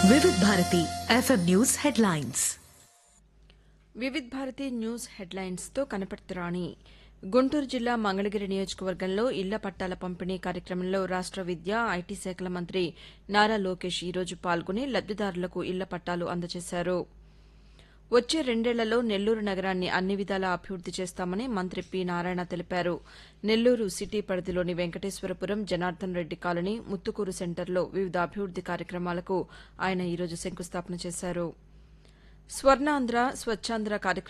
వివిధ Bharati FM news headlines Vividh Bharati news హెడ్లైన్స్తో కనపడుతురాణి గుంటూరు జిల్లా మంగళగిరి నియోజకవర్గంలో ఇళ్ల పట్టాల పంపిణీ కార్యక్రమంలో రాష్ట విద్య ఐటీ శాఖల మంత్రి నారా లోకేష్ ఈరోజు పాల్గొని లబ్దిదారులకు ఇళ్ల పట్టాలు అందజేశారు వచ్చే రెండేళ్లలో నెల్లూరు నగరాన్ని అన్ని విధాలా అభివృద్ది చేస్తామని మంత్రి పి నారాయణ తెలిపారు నెల్లూరు సిటీ పరిధిలోని వెంకటేశ్వరపురం జనార్దన్ రెడ్డి కాలనీ ముత్తుకూరు సెంటర్లో వివిధ అభివృద్ది కార్యక్రమాలకు ఆయన ఈరోజు శంకుస్థాపన చేశారు స్వర్ణాంధ్ర స్వచ్ఛాంధ్ర కార్యక్రమం